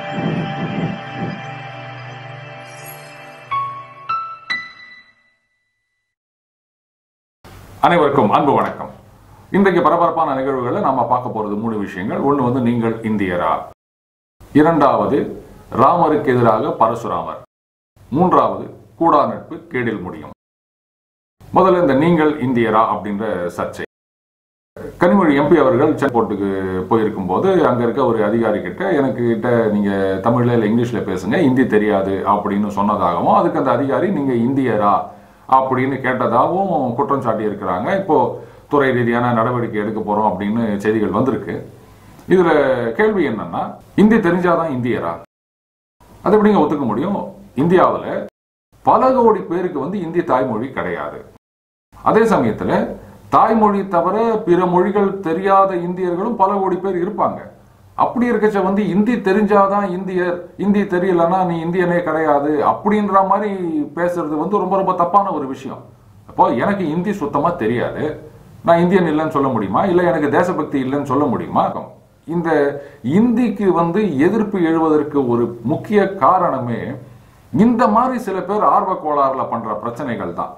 அனைவருக்கும் அன்பு வணக்கம் இன்றைக்கு பரபரப்பான நிகழ்வுகளை நாம பார்க்க போறது மூணு விஷயங்கள் ஒன்று வந்து நீங்கள் இந்தியரா இரண்டாவது ராமருக்கு எதிராக பரசுராமர் மூன்றாவது கூடா நட்பு கேடில் முடியும் முதல்ல இந்த நீங்கள் இந்தியரா அப்படின்ற சர்ச்சை கனிமொழி எம்பி அவர்கள் சென்னைப்போர்ட்டுக்கு போயிருக்கும் போது அங்க இருக்க ஒரு அதிகாரி கிட்ட எனக்கு கிட்ட நீங்க தமிழ்ல இல்ல இங்கிலீஷ்ல பேசுங்க ஹிந்தி தெரியாது அப்படின்னு சொன்னதாகவும் அதுக்கு அந்த அதிகாரி நீங்க இந்தியரா அப்படின்னு கேட்டதாகவும் குற்றம் சாட்டி இருக்கிறாங்க இப்போ துறை ரீதியான நடவடிக்கை எடுக்க போறோம் அப்படின்னு செய்திகள் வந்திருக்கு இதுல கேள்வி என்னன்னா இந்தி தெரிஞ்சாதான் இந்தியரா அது எப்படிங்க ஒத்துக்க முடியும் இந்தியாவுல பல கோடி பேருக்கு வந்து இந்தி தாய்மொழி கிடையாது அதே சமயத்துல தாய்மொழி தவிர பிற மொழிகள் தெரியாத இந்தியர்களும் பல கோடி பேர் இருப்பாங்க அப்படி இருக்கச்ச வந்து இந்தி தெரிஞ்சாதான் இந்தியர் இந்தி தெரியலன்னா நீ இந்தியனே கிடையாது அப்படின்ற மாதிரி பேசுறது வந்து ரொம்ப ரொம்ப தப்பான ஒரு விஷயம் அப்போ எனக்கு இந்தி சுத்தமா தெரியாது நான் இந்தியன் இல்லைன்னு சொல்ல முடியுமா இல்லை எனக்கு தேசபக்தி இல்லைன்னு சொல்ல முடியுமா இந்த இந்திக்கு வந்து எதிர்ப்பு எழுவதற்கு ஒரு முக்கிய காரணமே இந்த மாதிரி சில பேர் ஆர்வ கோளாறுல பண்ற பிரச்சனைகள் தான்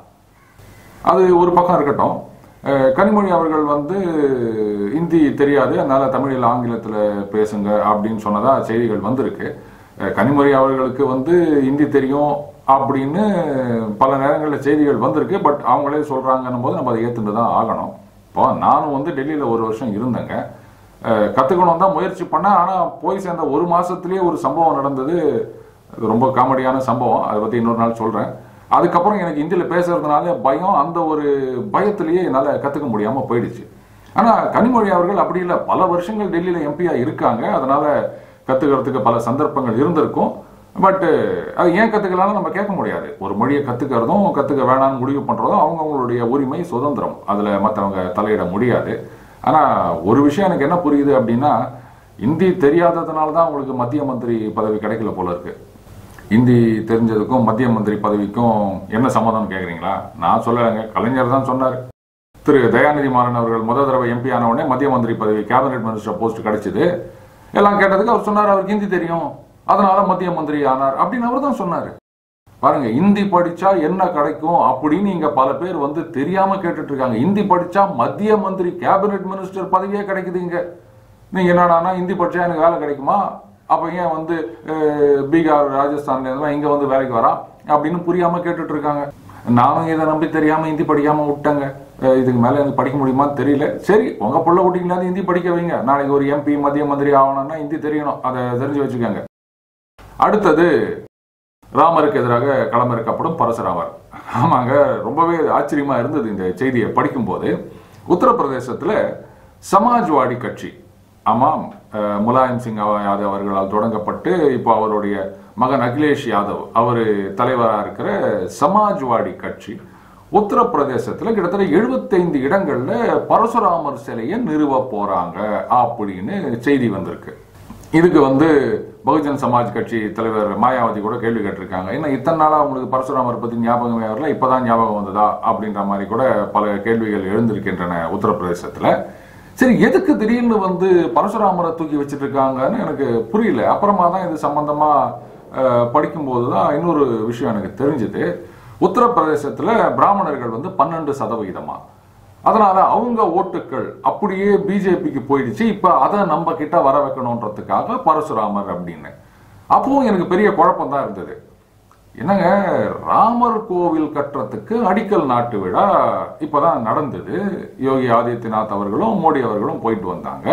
அது ஒரு பக்கம் இருக்கட்டும் அஹ் கனிமொழி அவர்கள் வந்து இந்தி தெரியாது அதனால தமிழில் ஆங்கிலத்தில் பேசுங்க அப்படின்னு சொன்னதா செய்திகள் வந்திருக்கு அஹ் கனிமொழி அவர்களுக்கு வந்து இந்தி தெரியும் அப்படின்னு பல நேரங்களில் செய்திகள் வந்திருக்கு பட் அவங்களே சொல்றாங்கன்னும் போது நம்ம அதை ஏற்றுட்டு தான் ஆகணும் இப்போ நானும் வந்து டெல்லியில் ஒரு வருஷம் இருந்தேங்க அஹ் கத்துக்கணும் தான் முயற்சி பண்ணேன் ஆனால் போய் சேர்ந்த ஒரு மாசத்திலேயே ஒரு சம்பவம் நடந்தது அது ரொம்ப காமெடியான சம்பவம் அதை பற்றி இன்னொரு நாள் சொல்கிறேன் அதுக்கப்புறம் எனக்கு இந்தியில் பேசுறதுனால பயம் அந்த ஒரு பயத்திலேயே என்னால் கற்றுக்க முடியாமல் போயிடுச்சு ஆனால் கனிமொழி அவர்கள் அப்படி இல்லை பல வருஷங்கள் டெல்லியில் எம்பியாக இருக்காங்க அதனால கற்றுக்கிறதுக்கு பல சந்தர்ப்பங்கள் இருந்திருக்கும் பட் அது ஏன் கற்றுக்கலாம்னு நம்ம கேட்க முடியாது ஒரு மொழியை கற்றுக்கிறதும் கற்றுக்க வேணாம்னு முடிவு பண்ணுறதும் அவங்கவுங்களுடைய உரிமை சுதந்திரம் அதில் மற்றவங்க தலையிட முடியாது ஆனால் ஒரு விஷயம் எனக்கு என்ன புரியுது அப்படின்னா இந்தி தெரியாததுனால தான் உங்களுக்கு மத்திய மந்திரி பதவி கிடைக்கல போல இருக்கு இந்தி தெரிஞ்சதுக்கும் மத்திய மந்திரி பதவிக்கும் என்ன சம்மதம் கேட்குறீங்களா நான் சொல்லலைங்க கலைஞர் தான் சொன்னார் திரு தயாநிதி மாறன் அவர்கள் முதல் தடவை எம்பி ஆன உடனே மத்திய மந்திரி பதவி கேபினெட் மினிஸ்டர் போஸ்ட் கிடைச்சது எல்லாம் கேட்டதுக்கு அவர் சொன்னார் அவருக்கு ஹிந்தி தெரியும் அதனால மத்திய மந்திரி ஆனார் அப்படின்னு அவர் தான் சொன்னார் பாருங்க இந்தி படிச்சா என்ன கிடைக்கும் அப்படின்னு இங்க பல பேர் வந்து தெரியாம கேட்டுட்டு இருக்காங்க இந்தி படிச்சா மத்திய மந்திரி கேபினெட் மினிஸ்டர் பதவியே கிடைக்குது இங்க நீங்க என்னடானா இந்தி படிச்சா எனக்கு வேலை கிடைக்குமா அப்ப ஏன் வந்து அஹ், பீகார் ராஜஸ்தான்ல இருந்து இங்க வந்து வேலைக்கு வரான் அப்படின்னு புரியாம கேட்டுட்டு இருக்காங்க நானும் இதை நம்பி தெரியாம ஹிந்தி படிக்காம விட்டேங்க அஹ், இதுக்கு மேல எனக்கு படிக்க முடியுமான்னு தெரியல சரி உங்க புள்ள குட்டிங்களாவது ஹிந்தி படிக்க வைங்க நாளைக்கு ஒரு எம்பி மத்திய மந்திரி ஆகணும்னா ஹிந்தி தெரியணும் அதை தெரிஞ்சு வச்சுக்கோங்க அடுத்தது ராமருக்கு எதிராக களமிறக்கப்படும் பரசுராமர் ஆமாங்க ரொம்பவே ஆச்சரியமா இருந்தது இந்த செய்தியை படிக்கும்போது உத்தரப்பிரதேசத்துல சமாஜ்வாடி கட்சி ஆமாம் அஹ், முலாயம் சிங் அவ- யாதவ் அவர்களால் தொடங்கப்பட்டு இப்போ அவருடைய மகன் அகிலேஷ் யாதவ் அவர் தலைவராக இருக்கிற சமாஜ்வாடி கட்சி உத்தரப்பிரதேசத்துல கிட்டத்தட்ட 75 இடங்கள்ல பரசுராமர் சிலையை நிறுவ போறாங்க அப்படின்னு செய்தி வந்திருக்கு இதுக்கு வந்து பகுஜன் சமாஜ் கட்சி தலைவர் மாயாவதி கூட கேள்வி கேட்டிருக்காங்க என்ன இத்தனை நாளா உங்களுக்கு பரசுராமர் பத்தி ஞாபகமே வரல இப்பதான் ஞாபகம் வந்ததா அப்படின்ற மாதிரி கூட பல கேள்விகள் எழுந்திருக்கின்றன உத்தரப்பிரதேசத்துல சரி எதுக்கு திடீர்னு வந்து பரசுராமரை தூக்கி வச்சிட்டு இருக்காங்கன்னு எனக்கு புரியல அப்புறமா தான் இது சம்பந்தமா அஹ், படிக்கும்போது தான் இன்னொரு விஷயம் எனக்கு தெரிஞ்சுது உத்தரப்பிரதேசத்துல பிராமணர்கள் வந்து பன்னெண்டு சதவிகிதமா அதனால அவங்க ஓட்டுக்கள் அப்படியே பிஜேபிக்கு போயிடுச்சு இப்ப அதை நம்ம கிட்ட வர வைக்கணுன்றதுக்காக பரசுராமர் அப்படின்னு அப்பவும் எனக்கு பெரிய குழப்பம் தான் இருந்தது என்னங்க ராமர் கோவில் கட்டுறதுக்கு அடிக்கல் நாட்டு விழா இப்பதான் நடந்தது யோகி ஆதித்யநாத் அவர்களும் மோடி அவர்களும் போயிட்டு வந்தாங்க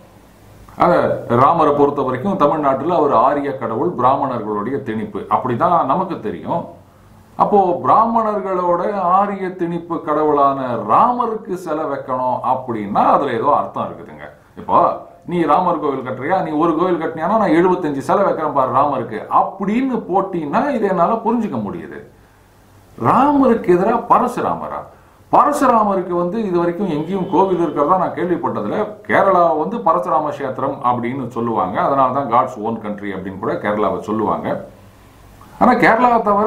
அத ராமரை பொறுத்த வரைக்கும் தமிழ்நாட்டில் அவர் ஆரிய கடவுள் பிராமணர்களுடைய திணிப்பு அப்படிதான் நமக்கு தெரியும் அப்போ பிராமணர்களோட ஆரிய திணிப்பு கடவுளான ராமருக்கு சிலை வைக்கணும் அப்படின்னா அதுல ஏதோ அர்த்தம் இருக்குதுங்க இப்போ நீ ராமர் கோவில் கட்டுறியா நீ ஒரு கோவில் கட்டினியானா நான் எழுபத்தஞ்சு சிலை வைக்கிறேன் பாரு ராமருக்கு அப்படின்னு போட்டின்னா இதை என்னால புரிஞ்சுக்க முடியுது ராமருக்கு எதிராக பரசுராமரா பரசுராமருக்கு வந்து இது வரைக்கும் எங்கேயும் கோவில் இருக்கிறதா நான் கேள்விப்பட்டதுல கேரளா வந்து பரசுராம கஷேத்திரம் அப்படின்னு சொல்லுவாங்க அதனால தான் காட்ஸ் ஓன் கண்ட்ரி அப்படின்னு கூட கேரளாவை சொல்லுவாங்க ஆனா கேரளாவை தவிர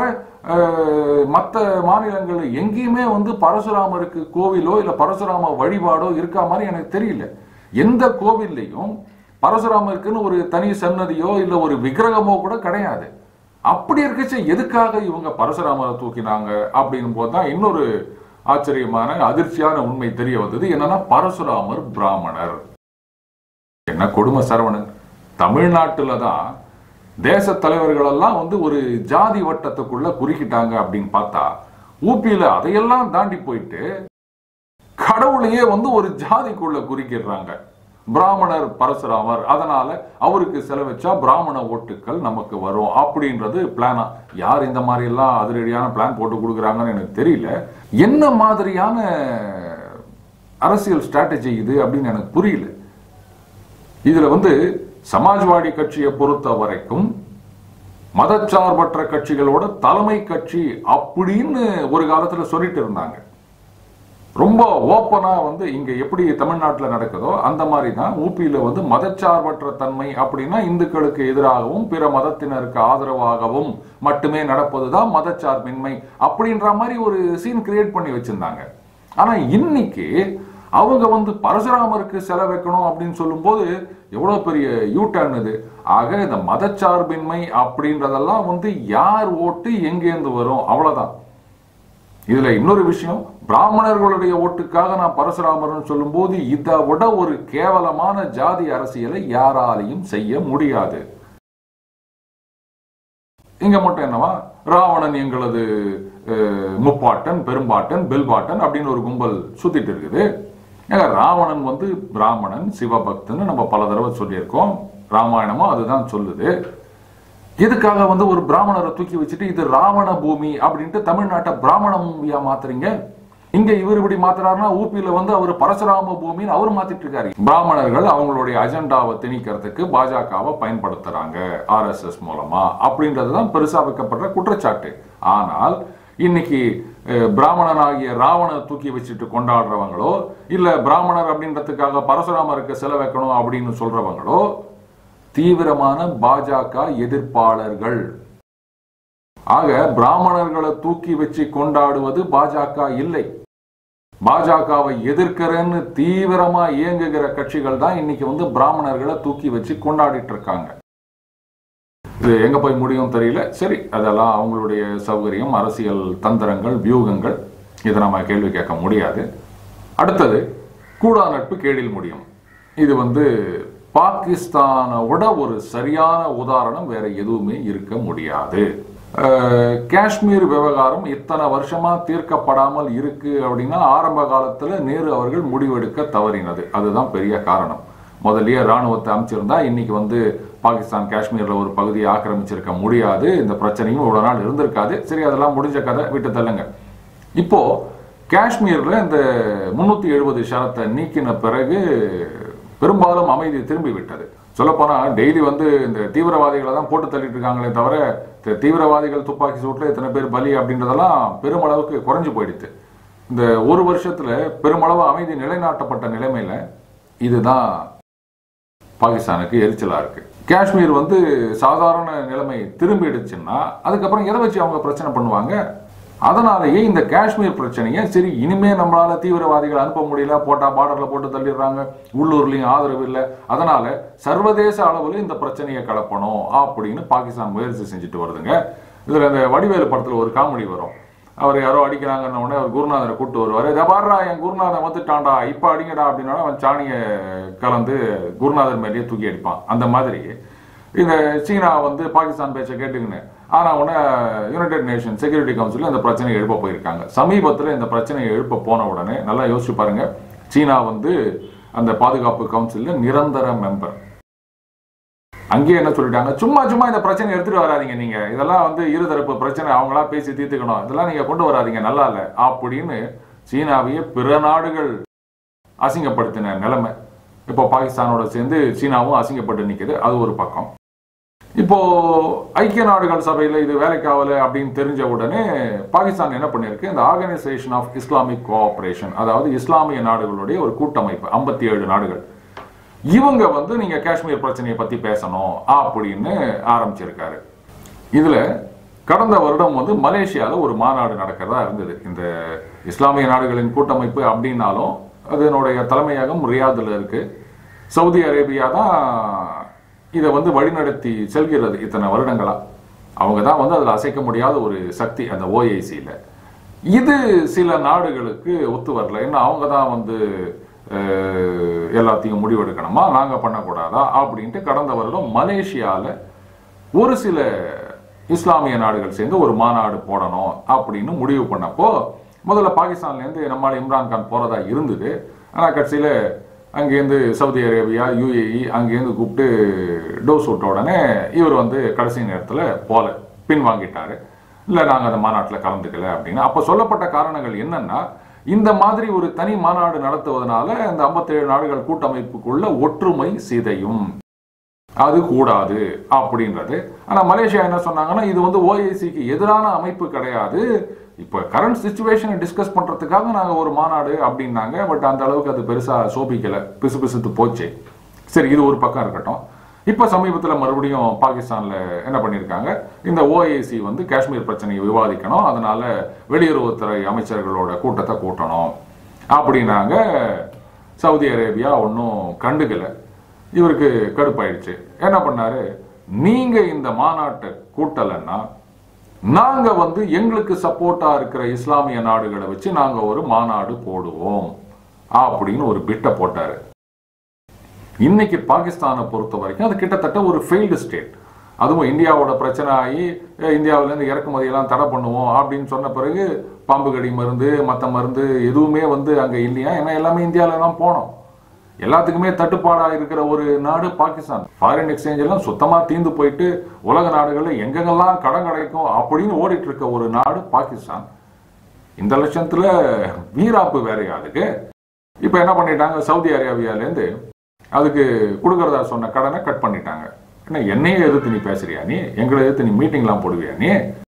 மற்ற மாநிலங்கள் எங்கேயுமே வந்து பரசுராமருக்கு கோவிலோ இல்ல பரசுராம வழிபாடோ இருக்கா மாதிரி எனக்கு தெரியல எந்த கோவில்லையும் பரசுராமருக்குன்னு ஒரு தனி சன்னதியோ இல்ல ஒரு விக்கிரகமோ கூட கிடையாது அப்படி இருக்கச்ச எதுக்காக இவங்க பரசுராமரை தூக்கினாங்க அப்படின் போது தான் இன்னொரு ஆச்சரியமான அதிர்ச்சியான உண்மை தெரிய வந்தது என்னன்னா பரசுராமர் பிராமணர் என்ன கொடுமை சரவணன் தமிழ்நாட்டுல தான் தேச தலைவர்கள் எல்லாம் வந்து ஒரு ஜாதி வட்டத்துக்குள்ள குறுக்கிட்டாங்க அப்படின்னு பார்த்தா ஊபியில அதையெல்லாம் தாண்டி போயிட்டு கடவுளையே வந்து ஒரு ஜாதிக்குள்ள குறிக்கிடுறாங்க பிராமணர் பரசுராமர் அதனால அவருக்கு செலவச்சா பிராமண ஓட்டுக்கள் நமக்கு வரும் அப்படின்றது பிளானா யார் இந்த மாதிரி எல்லாம் அதிரடியான பிளான் போட்டு கொடுக்குறாங்கன்னு எனக்கு தெரியல என்ன மாதிரியான அரசியல் ஸ்ட்ராட்டஜி இது அப்படின்னு எனக்கு புரியல இதுல வந்து சமாஜ்வாடி கட்சியை பொறுத்த வரைக்கும் மதச்சார்பற்ற கட்சிகளோட தலைமை கட்சி அப்படின்னு ஒரு காலத்துல சொல்லிட்டு இருந்தாங்க ரொம்ப ஓப்பனா வந்து இங்க எப்படி தமிழ்நாட்டுல நடக்குதோ அந்த மாதிரி தான் ஊபியில வந்து மதச்சார்பற்ற தன்மை அப்படின்னா இந்துக்களுக்கு எதிராகவும் பிற மதத்தினருக்கு ஆதரவாகவும் மட்டுமே நடப்பதுதான் மதச்சார்பின்மை அப்படின்ற மாதிரி ஒரு சீன் கிரியேட் பண்ணி வச்சிருந்தாங்க ஆனா இன்னைக்கு அவங்க வந்து பரசுராமருக்கு செலவைக்கணும் அப்படின்னு சொல்லும்போது எவ்வளவு பெரிய யூ டர்ன் இது ஆக இந்த மதச்சார்பின்மை அப்படின்றதெல்லாம் வந்து யார் ஓட்டு எங்கேருந்து வரும் அவ்வளவுதான் இதுல இன்னொரு விஷயம் பிராமணர்களுடைய ஓட்டுக்காக நான் பரசுராமர்னு சொல்லும்போது இதை விட ஒரு கேவலமான ஜாதி அரசியலை யாராலையும் செய்ய முடியாது இங்க மட்டும் என்னவா ராவணன் எங்களது அஹ், முப்பாட்டன் பெரும்பாட்டன் பெல்பாட்டன் அப்படின்னு ஒரு கும்பல் சுத்திட்டு இருக்குது ஏங்க, ராவணன் வந்து பிராமணன் சிவபக்தன்னு நம்ம பல தடவை சொல்லியிருக்கோம் ராமாயணமும் அதுதான் சொல்லுது எதுக்காக வந்து ஒரு பிராமணரை தூக்கி வச்சுட்டு இது ராவண பூமி அப்படின்ட்டு தமிழ்நாட்டை பிராமண பூமியா மாத்துறீங்க இங்க இவர் இப்படி மாத்துறாருன்னா ஊபியில வந்து அவர் பரசுராம பூமின்னு அவர் மாத்திட்டு இருக்காரு பிராமணர்கள் அவங்களுடைய அஜெண்டாவை திணிக்கிறதுக்கு பாஜகவை பயன்படுத்துறாங்க ஆர்எஸ்எஸ் மூலமா அப்படின்றதுதான் பெருசா வைக்கப்படுற குற்றச்சாட்டு ஆனால் இன்னைக்கு அஹ், பிராமணனாகிய ராவணனை தூக்கி வச்சுட்டு கொண்டாடுறவங்களோ இல்ல பிராமணர் அப்படின்றதுக்காக பரசுராமருக்கு செலவைக்கணும் அப்படின்னு சொல்றவங்களோ தீவிரமான பாஜக எதிர்ப்பாளர்கள் ஆக பிராமணர்களை தூக்கி வச்சு கொண்டாடுவது பாஜக இல்லை பாஜகவை எதிர்க்கிறேன்னு தீவிரமா இயங்குகிற கட்சிகள் தான் இன்னைக்கு வந்து பிராமணர்களை தூக்கி வச்சு கொண்டாடிட்டு இருக்காங்க இது எங்க போய் முடியும் தெரியல சரி அதெல்லாம் அவங்களுடைய சௌகரியம் அரசியல் தந்திரங்கள் வியூகங்கள் இதை நம்ம கேள்வி கேட்க முடியாது அடுத்தது கூடா நட்பு கேடில் முடியும் இது வந்து பாகிஸ்தானை விட ஒரு சரியான உதாரணம் வேற எதுவுமே இருக்க முடியாது அஹ், காஷ்மீர் விவகாரம் இத்தனை வருஷமா தீர்க்கப்படாமல் இருக்கு அப்படின்னா ஆரம்ப காலத்துல நேரு அவர்கள் முடிவெடுக்க தவறினது அதுதான் பெரிய காரணம் முதல்லயே ராணுவத்தை அமைச்சிருந்தா இன்னைக்கு வந்து பாகிஸ்தான் காஷ்மீர்ல ஒரு பகுதியை ஆக்கிரமிச்சிருக்க முடியாது இந்த பிரச்சனையும் இவ்வளவு நாள் இருந்திருக்காது சரி அதெல்லாம் முடிஞ்ச கதை விட்டு தள்ளுங்க இப்போ காஷ்மீர்ல இந்த முன்னூத்தி எழுபது ஷரத்தை நீக்கின பிறகு பெரும்பாலும் அமைதி திரும்பி விட்டது சொல்லப்போனா டெய்லி வந்து இந்த தீவிரவாதிகளை தான் போட்டு தள்ளிட்டு இருக்காங்களே தவிர இந்த தீவிரவாதிகள் துப்பாக்கி சூட்டில் இத்தனை பேர் பலி அப்படின்றதெல்லாம் பெருமளவுக்கு குறைஞ்சு போயிடுச்சு இந்த ஒரு வருஷத்துல பெருமளவு அமைதி நிலைநாட்டப்பட்ட நிலைமையில இதுதான் பாகிஸ்தானுக்கு எரிச்சலா இருக்கு காஷ்மீர் வந்து சாதாரண நிலைமை திரும்பிடுச்சுன்னா அதுக்கப்புறம் எதை வச்சு அவங்க பிரச்சனை பண்ணுவாங்க அதனாலேயே இந்த காஷ்மீர் பிரச்சனையை சரி இனிமே நம்மளால தீவிரவாதிகள் அனுப்ப முடியல போட்டா பார்டர்ல போட்டு தள்ளிடுறாங்க உள்ளூர்லயும் ஆதரவு இல்லை அதனால சர்வதேச அளவில் இந்த பிரச்சனையை கலப்பணும் அப்படின்னு பாகிஸ்தான் முயற்சி செஞ்சுட்டு வருதுங்க இதுல இந்த வடிவேலு படத்துல ஒரு காமெடி வரும் அவர் யாரோ அடிக்கிறாங்கன்ன உடனே அவர் குருநாதரை கூட்டு வருவார் இதை பாடுறா என் குருநாதன் வந்துட்டான்டா இப்ப அடிங்கடா அப்படின்னா அவன் சாணியை கலந்து குருநாதர் மேலேயே தூக்கி அடிப்பான் அந்த மாதிரி இந்த சீனா வந்து பாகிஸ்தான் பேச்சை கேட்டுக்கின்னு ஆனா உடனே யுனைடெட் நேஷன் செக்யூரிட்டி கவுன்சில் இந்த பிரச்சனையை எழுப்ப போயிருக்காங்க சமீபத்தில் இந்த பிரச்சனையை எழுப்ப போன உடனே நல்லா யோசிச்சு பாருங்க சீனா வந்து அந்த பாதுகாப்பு கவுன்சிலில் நிரந்தர மெம்பர் அங்கேயே என்ன சொல்லிட்டாங்க சும்மா சும்மா இந்த பிரச்சனை எடுத்துட்டு வராதீங்க நீங்க இதெல்லாம் வந்து இருதரப்பு பிரச்சனை அவங்களா பேசி தீர்த்துக்கணும் இதெல்லாம் நீங்க கொண்டு வராதீங்க நல்லா இல்ல அப்படின்னு சீனாவையே பிற நாடுகள் அசிங்கப்படுத்தின நிலைமை இப்போ பாகிஸ்தானோட சேர்ந்து சீனாவும் அசிங்கப்பட்டு நிக்குது அது ஒரு பக்கம் இப்போ ஐக்கிய நாடுகள் சபையில இது வேலைக்காவல அப்படின்னு தெரிஞ்ச உடனே பாகிஸ்தான் என்ன பண்ணிருக்கு இந்த ஆர்கனைசேஷன் ஆஃப் இஸ்லாமிக் கோஆபரேஷன் அதாவது இஸ்லாமிய நாடுகளுடைய ஒரு கூட்டமைப்பு ஐம்பத்தி ஏழு நாடுகள் இவங்க வந்து நீங்க காஷ்மீர் பிரச்சனையை பத்தி பேசணும் அப்படின்னு ஆரம்பிச்சிருக்காரு இதுல கடந்த வருடம் வந்து மலேசியால ஒரு மாநாடு நடக்கிறதா இருந்தது இந்த இஸ்லாமிய நாடுகளின் கூட்டமைப்பு அப்படின்னாலும் அதனுடைய தலைமையகம் ரியாதுல இருக்கு சவுதி அரேபியா தான் இதை வந்து வழிநடத்தி செல்கிறது இத்தனை வருடங்களா அவங்க தான் வந்து அதில் அசைக்க முடியாத ஒரு சக்தி அந்த ஓஐசியில் இது சில நாடுகளுக்கு ஒத்து வரல ஏன்னா அவங்க தான் வந்து அஹ், எல்லாத்தையும் முடிவெடுக்கணுமா நாங்கள் பண்ணக்கூடாதா அப்படின்ட்டு கடந்த வருடம் மலேசியாவில் ஒரு சில இஸ்லாமிய நாடுகள் சேர்ந்து ஒரு மாநாடு போடணும் அப்படின்னு முடிவு பண்ணப்போ முதல்ல பாகிஸ்தான்லேருந்து நம்மால் இம்ரான் கான் போகிறதா இருந்தது ஆனால் கட்சியில் அங்கேருந்து சவுதி அரேபியா யுஏஇ அங்கேருந்து கூப்பிட்டு டோஸ் விட்ட உடனே இவர் வந்து கடைசி நேரத்தில் போல பின்வாங்கிட்டாரு இல்லை நாங்கள் அந்த மாநாட்டில் கலந்துக்கல அப்படின்னு அப்போ சொல்லப்பட்ட காரணங்கள் என்னன்னா இந்த மாதிரி ஒரு தனி மாநாடு நடத்துவதனால இந்த 57 நாடுகள் கூட்டமைப்புக்குள்ள ஒற்றுமை சிதையும் அது கூடாது அப்படின்றது ஆனா மலேசியா என்ன சொன்னாங்கன்னா இது வந்து ஓஐசிக்கு எதிரான அமைப்பு கிடையாது இப்ப கரண்ட் சுச்சுவேஷனை டிஸ்கஸ் பண்றதுக்காக நாங்க ஒரு மாநாடு அப்படின்னாங்க பட் அந்த அளவுக்கு அது பெருசா சோபிக்கல பிசு பிசுத்து போச்சு சரி இது ஒரு பக்கம் இருக்கட்டும் இப்ப சமீபத்துல மறுபடியும் பாகிஸ்தான்ல என்ன பண்ணிருக்காங்க இந்த ஓஐசி வந்து காஷ்மீர் பிரச்சனையை விவாதிக்கணும் அதனால வெளியுறவுத்துறை அமைச்சர்களோட கூட்டத்தை கூட்டணும் அப்படின்னாங்க சவுதி அரேபியா ஒன்றும் கண்டுக்கல இவருக்கு கடுப்பாயிடுச்சு என்ன பண்ணாரு நீங்க இந்த மாநாட்டை கூட்டலைன்னா நாங்க வந்து எங்களுக்கு சப்போர்ட்டா இருக்கிற இஸ்லாமிய நாடுகளை வச்சு நாங்க ஒரு மாநாடு போடுவோம் அப்படின்னு ஒரு பிட்டை போட்டாரு இன்னைக்கு பாகிஸ்தானை பொறுத்த வரைக்கும் அது கிட்டத்தட்ட ஒரு ஃபெயில்டு ஸ்டேட் அதுவும் இந்தியாவோட பிரச்சனை ஆகி அஹ், இந்தியாவிலேருந்து இறக்குமதியெல்லாம் தடை பண்ணுவோம் அப்படின்னு சொன்ன பிறகு பாம்பு கடி மருந்து மற்ற மருந்து எதுவுமே வந்து அங்கே இல்லையா ஏன்னா எல்லாமே இந்தியாவில தான் போனோம் எல்லாத்துக்குமே தட்டுப்பாடா இருக்கிற ஒரு நாடு பாகிஸ்தான் ஃபாரின் எக்ஸ்சேஞ்ச் எல்லாம் சுத்தமா தீந்து போயிட்டு உலக நாடுகள்ல எங்கெங்கெல்லாம் கடன் கிடைக்கும் அப்படின்னு ஓடிட்டு இருக்க ஒரு நாடு பாகிஸ்தான் இந்த லட்சத்துல வீராப்பு வேறையா அதுக்கு இப்ப என்ன பண்ணிட்டாங்க சவுதி அரேபியாலேருந்து அதுக்கு கொடுக்கறதா சொன்ன கடனை கட் பண்ணிட்டாங்க என்ன என்னையே எதிர்த்து நீ பேசுறியா நீ எங்களை எதிர்த்து நீ மீட்டிங்லாம் போடுவியா நீ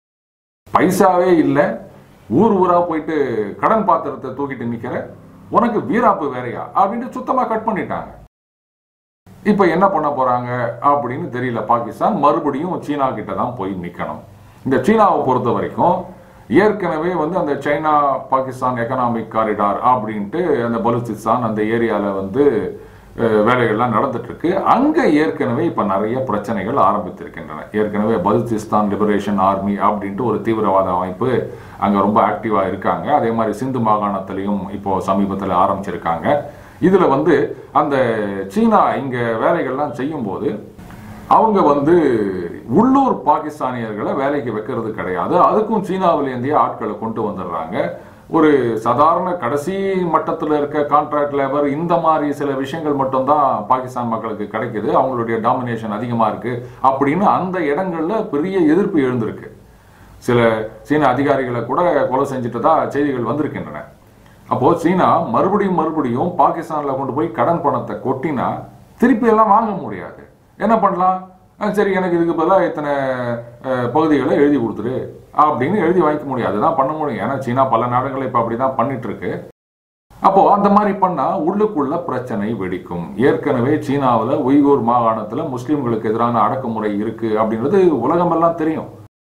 பைசாவே இல்லை ஊர் ஊரா போயிட்டு கடன் பாத்திரத்தை தூக்கிட்டு நிக்கிற உனக்கு வீராப்பு வேறையா அப்படின்ட்டு சுத்தமா கட் பண்ணிட்டாங்க இப்ப என்ன பண்ண போறாங்க அப்படின்னு தெரியல பாகிஸ்தான் மறுபடியும் சீனா கிட்ட தான் போய் நிக்கணும் இந்த சீனாவை பொறுத்த வரைக்கும் ஏற்கனவே வந்து அந்த சைனா பாகிஸ்தான் எக்கனாமிக் காரிடார் அப்படின்ட்டு அந்த பலுச்சிஸ்தான் அந்த ஏரியால வந்து அஹ், வேலைகள்லாம் நடந்துட்டு இருக்கு அங்க ஏற்கனவே இப்ப நிறைய பிரச்சனைகள் ஆரம்பித்திருக்கின்றன ஏற்கனவே பலுச்சிஸ்தான் லிபரேஷன் ஆர்மி அப்படின்ட்டு ஒரு தீவிரவாத அமைப்பு அங்க ரொம்ப ஆக்டிவா இருக்காங்க அதே மாதிரி சிந்து மாகாணத்திலையும் இப்போ சமீபத்தில் ஆரம்பிச்சிருக்காங்க இதுல வந்து அந்த சீனா இங்க வேலைகள்லாம் செய்யும்போது அவங்க வந்து உள்ளூர் பாகிஸ்தானியர்களை வேலைக்கு வைக்கிறது கிடையாது அதுக்கும் சீனாவிலேருந்தே ஆட்களை கொண்டு வந்துடுறாங்க ஒரு சாதாரண கடைசி மட்டத்தில் இருக்க கான்ட்ராக்ட் லேபர் இந்த மாதிரி சில விஷயங்கள் மட்டும்தான் பாகிஸ்தான் மக்களுக்கு கிடைக்குது அவங்களுடைய டாமினேஷன் அதிகமா இருக்கு அப்படின்னு அந்த இடங்கள்ல பெரிய எதிர்ப்பு எழுந்திருக்கு சில சீன அதிகாரிகளை கூட கொலை செஞ்சுட்டு தான் செய்திகள் வந்திருக்கின்றன அப்போ சீனா மறுபடியும் மறுபடியும் பாகிஸ்தான்ல கொண்டு போய் கடன் பணத்தை கொட்டினா திருப்பி எல்லாம் வாங்க முடியாது என்ன பண்ணலாம் அஹ் சரி எனக்கு இதுக்கு பதிலாக இத்தனை அஹ், பகுதிகளை எழுதி கொடுத்துரு அப்படின்னு எழுதி வாங்கிக்க முடியாது அதுதான் பண்ண முடியும் ஏன்னா சீனா பல நாடுகளை இப்போ அப்படிதான் பண்ணிட்டு இருக்கு அப்போ அந்த மாதிரி பண்ணா உள்ளுக்குள்ள பிரச்சனை வெடிக்கும் ஏற்கனவே சீனாவுல உய்கூர் மாகாணத்துல முஸ்லிம்களுக்கு எதிரான அடக்குமுறை இருக்கு அப்படின்றது உலகமெல்லாம் தெரியும்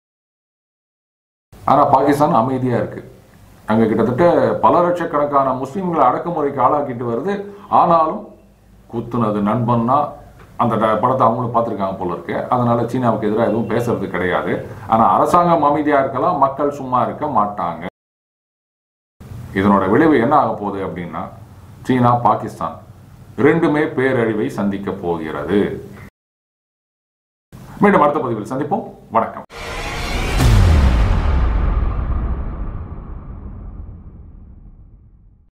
ஆனா பாகிஸ்தான் அமைதியா இருக்கு அங்க கிட்டத்தட்ட பல லட்சக்கணக்கான முஸ்லிம்களை அடக்குமுறைக்கு ஆளாக்கிட்டு வருது ஆனாலும் குத்துனது நண்பன்னா அந்த ட- படத்தை அவங்களும் பார்த்துருக்காங்க போல இருக்கு அதனால சீனாவுக்கு எதிராக எதுவும் பேசுறது கிடையாது ஆனா அரசாங்கம் அமைதியா இருக்கலாம் மக்கள் சும்மா இருக்க மாட்டாங்க இதனோட விளைவு என்ன ஆக போகுது அப்படின்னா சீனா பாகிஸ்தான் ரெண்டுமே பேரழிவை சந்திக்க போகிறது மீண்டும் அடுத்த பதிவில் சந்திப்போம் வணக்கம்